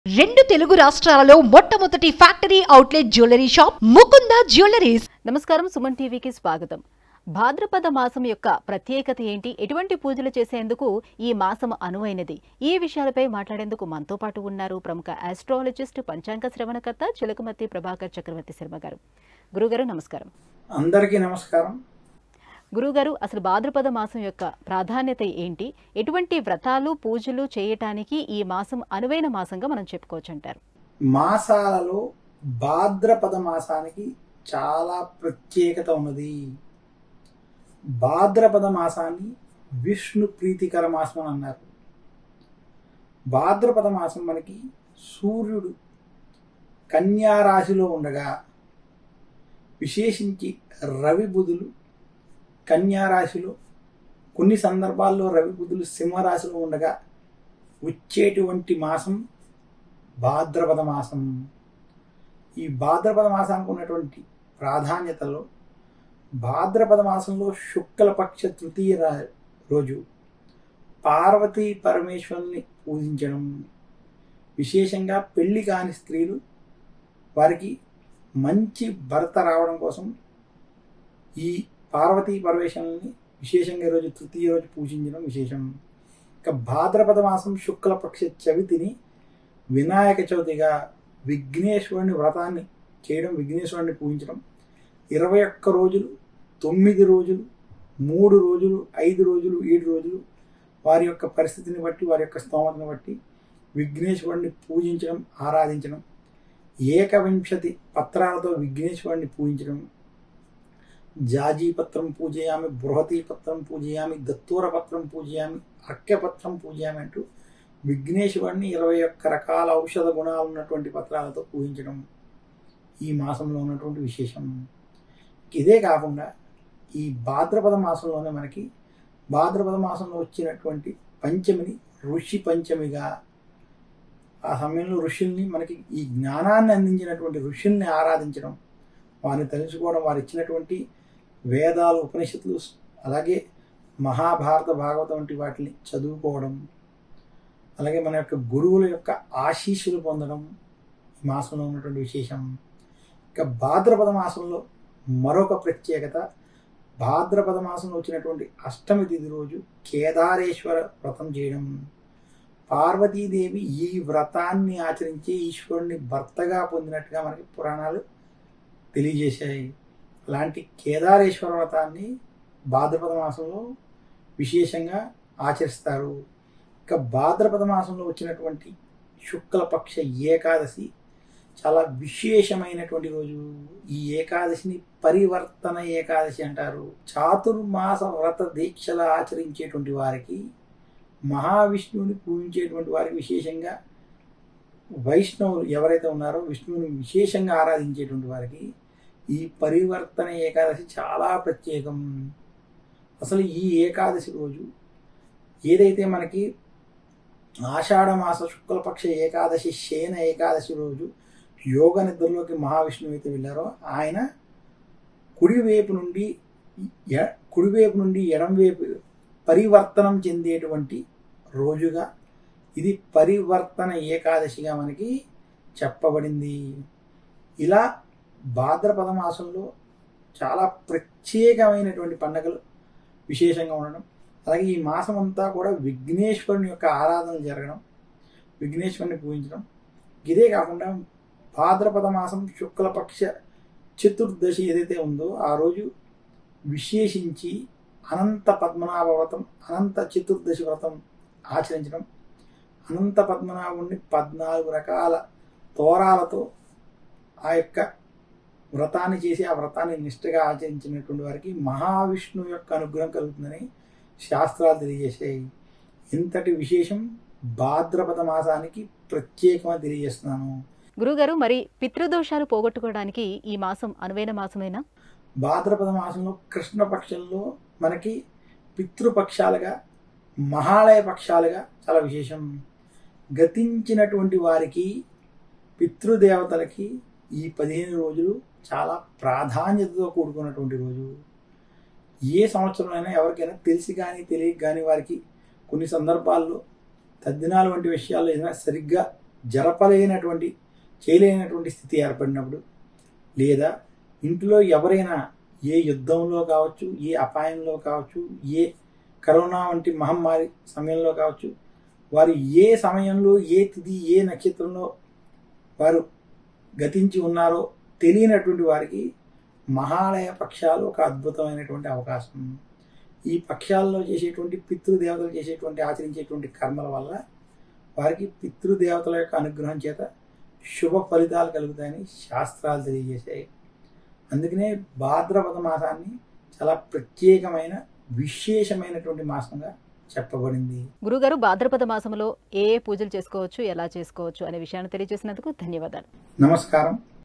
రెండు తెలుగు రాష్ట్రాలలో మొట్టమొదటి factory outlet jewellery shop Mukunda jewelleries నమస్కారం సుమన్ టీవీకి స్వాగతం భాద్రపద మాసం యొక్క ప్రత్యేకత ఏంటి ఎటువంటి పూజలు చేసేందుకు ఈ మాసం అనువైనది ఈ విషయాలపై మాట్లాడేందుకు మనతో పాటు ఉన్నారు ప్రముఖ ఆస్ట్రాలజిస్ట్ పంచాంగ శ్రవణకర్త చిలకమర్తి ప్రభాకర్ చక్రవర్తి శర్మ గారు గురుగారు నమస్కారం అందరికీ నమస్కారం గురుగారు అసలు భాద్రపద మాసం యొక్క ప్రాధాన్యత ఏంటి ఎటువంటి వ్రతాలు పూజలు చేయటానికి ఈ మాసం అనువైన మాసంగా మనం చెప్పుకోవచ్చు అంటారు మాసాలలో భాద్రపద మాసానికి చాలా ప్రత్యేకత ఉన్నది భాద్రపద మాసాన్ని విష్ణు ప్రీతికర మాసం అని అన్నారు భాద్రపద మాసం మనకి సూర్యుడు కన్యా రాశిలో ఉండగా విశేషించి రవి బుధులు కన్యా రాశిలో కొన్ని సందర్భాల్లో రవి బుధులు సింహరాశిలో ఉండగా వచ్చేటువంటి మాసం భాద్రపద మాసం ఈ భాద్రపద మాసానికి ఉన్నటువంటి ప్రాధాన్యతలో భాద్రపద మాసంలో శుక్లపక్ష తృతీయ రా- రోజు పార్వతీ పరమేశ్వరుని పూజించడం విశేషంగా పెళ్లి కాని స్త్రీలు వారికి మంచి భర్త రావడం కోసం ఈ పార్వతీ పరమేశ్వరుని విశేషంగా ఈరోజు తృతీయ రోజు పూజించడం విశేషం ఇక భాద్రపద మాసం శుక్లపక్ష చవితిని వినాయక చవితిగా విఘ్నేశ్వరుని వ్రతాన్ని చేయడం విఘ్నేశ్వరుని పూజించడం ఇరవై ఒక్క రోజులు తొమ్మిది రోజులు మూడు రోజులు ఐదు రోజులు ఏడు రోజులు వారి యొక్క పరిస్థితిని బట్టి వారి యొక్క స్తోమతను బట్టి విఘ్నేశ్వరుని పూజించడం ఆరాధించడం ఏకవింశతి పత్రాలతో విఘ్నేశ్వరుని పూజించడం జాజీ పత్రం పూజయామి బృహతీ పత్రం పూజయామి దత్తూర పత్రం పూజయామి అర్క్యపత్రం పూజయామి అంటూ విఘ్నేశ్వరుని ఇరవై ఒక్క రకాల ఔషధ గుణాలు ఉన్నటువంటి పత్రాలతో పూజించడం ఈ మాసంలో ఉన్నటువంటి విశేషం ఇదే కాకుండా ఈ భాద్రపద మాసంలోనే మనకి భాద్రపద మాసంలో వచ్చినటువంటి పంచమిని ఋషి పంచమిగా ఆ సమయంలో ఋషుల్ని మనకి ఈ జ్ఞానాన్ని అందించినటువంటి ఋషుల్ని ఆరాధించడం వారిని తెలుసుకోవడం వారు ఇచ్చినటువంటి వేదాలు ఉపనిషత్తులు అలాగే మహాభారత భాగవతం వంటి వాటిని చదువుకోవడం అలాగే మన యొక్క గురువుల యొక్క ఆశీస్సులు పొందడం ఈ మాసంలో ఉన్నటువంటి విశేషం ఇక భాద్రపద మాసంలో మరొక ప్రత్యేకత భాద్రపద మాసంలో వచ్చినటువంటి అష్టమి తిథి రోజు కేదారేశ్వర వ్రతం చేయడం పార్వతీదేవి ఈ వ్రతాన్ని ఆచరించి ఈశ్వరుని భర్తగా పొందినట్టుగా మనకి పురాణాలు తెలియజేశాయి అలాంటి కేదారేశ్వర వ్రతాన్ని భాద్రపద మాసంలో విశేషంగా ఆచరిస్తారు ఇక భాద్రపద మాసంలో వచ్చినటువంటి శుక్లపక్ష ఏకాదశి చాలా విశేషమైనటువంటి రోజు ఈ ఏకాదశిని పరివర్తన ఏకాదశి అంటారు చాతుర్మాస వ్రత దీక్షలు ఆచరించేటువంటి వారికి మహావిష్ణువుని పూజించేటువంటి వారికి విశేషంగా వైష్ణవులు ఎవరైతే ఉన్నారో విష్ణువుని విశేషంగా ఆరాధించేటువంటి వారికి ఈ పరివర్తన ఏకాదశి చాలా ప్రత్యేకం అసలు ఈ ఏకాదశి రోజు ఏదైతే మనకి ఆషాఢ మాస శుక్లపక్ష ఏకాదశి శయన ఏకాదశి రోజు యోగ నిద్రలోకి మహావిష్ణువు అయితే వెళ్ళారో ఆయన కుడివైపు నుండి ఎ- కుడివైపు నుండి ఎడంవైపు పరివర్తనం చెందేటువంటి రోజుగా ఇది పరివర్తన ఏకాదశిగా మనకి చెప్పబడింది ఇలా భాద్రపద మాసంలో చాలా ప్రత్యేకమైనటువంటి పండుగలు విశేషంగా ఉండడం అలాగే ఈ మాసం అంతా కూడా విఘ్నేశ్వరుని యొక్క ఆరాధన జరగడం విఘ్నేశ్వరుని పూజించడం ఇదే కాకుండా భాద్రపద మాసం శుక్లపక్ష చతుర్దశి ఏదైతే ఉందో ఆ రోజు విశేషించి అనంత పద్మనాభ వ్రతం అనంత చతుర్దశి వ్రతం ఆచరించడం అనంత పద్మనాభుడిని పద్నాలుగు రకాల తోరాలతో ఆ యొక్క వ్రతాన్ని చేసి ఆ వ్రతాన్ని నిష్ఠగా ఆచరించినటువంటి వారికి మహావిష్ణువు యొక్క అనుగ్రహం కలుగుతుందని శాస్త్రాలు తెలియజేసాయి ఇంతటి విశేషం భాద్రపద మాసానికి ప్రత్యేకమని తెలియజేస్తున్నాను గురుగారు మరి పితృదోషాలు పోగొట్టుకోవడానికి ఈ మాసం అనువైన మాసమేనా భాద్రపద మాసంలో కృష్ణపక్షంలో మనకి పితృపక్షాలుగా మహాలయ పక్షాలుగా చాలా విశేషం గతించినటువంటి వారికి పితృదేవతలకి ఈ పదిహేను రోజులు చాలా ప్రాధాన్యతతో కూడుకున్నటువంటి రోజు ఏ సంవత్సరంలో ఎవరికైనా తెలిసి కానీ తెలియక కానీ వారికి కొన్ని సందర్భాల్లో తద్దినాలు వంటి విషయాల్లో ఏదైనా సరిగ్గా జరపలేనటువంటి చేయలేనటువంటి స్థితి ఏర్పడినప్పుడు లేదా ఇంట్లో ఎవరైనా ఏ యుద్ధంలో కావచ్చు ఏ అపాయంలో కావచ్చు ఏ కరోనా వంటి మహమ్మారి సమయంలో కావచ్చు వారు ఏ సమయంలో ఏ తిథి ఏ నక్షత్రంలో వారు గతించి ఉన్నారో తెలియనటువంటి వారికి మహాలయ పక్షాలు ఒక అద్భుతమైనటువంటి అవకాశం ఈ పక్షాల్లో చేసేటువంటి పితృదేవతలు చేసేటువంటి ఆచరించేటువంటి కర్మల వల్ల వారికి పితృదేవతల యొక్క అనుగ్రహం చేత శుభ ఫలితాలు కలుగుతాయని శాస్త్రాలు తెలియజేశాయి అందుకనే భాద్రపద మాసాన్ని చాలా ప్రత్యేకమైన విశేషమైనటువంటి మాసంగా చెప్పబడింది గురుగారు భాద్రపద మాసంలో ఏ ఏ పూజలు చేసుకోవచ్చు ఎలా చేసుకోవచ్చు అనే విషయాన్ని తెలియజేసినందుకు ధన్యవాదాలు నమస్కారం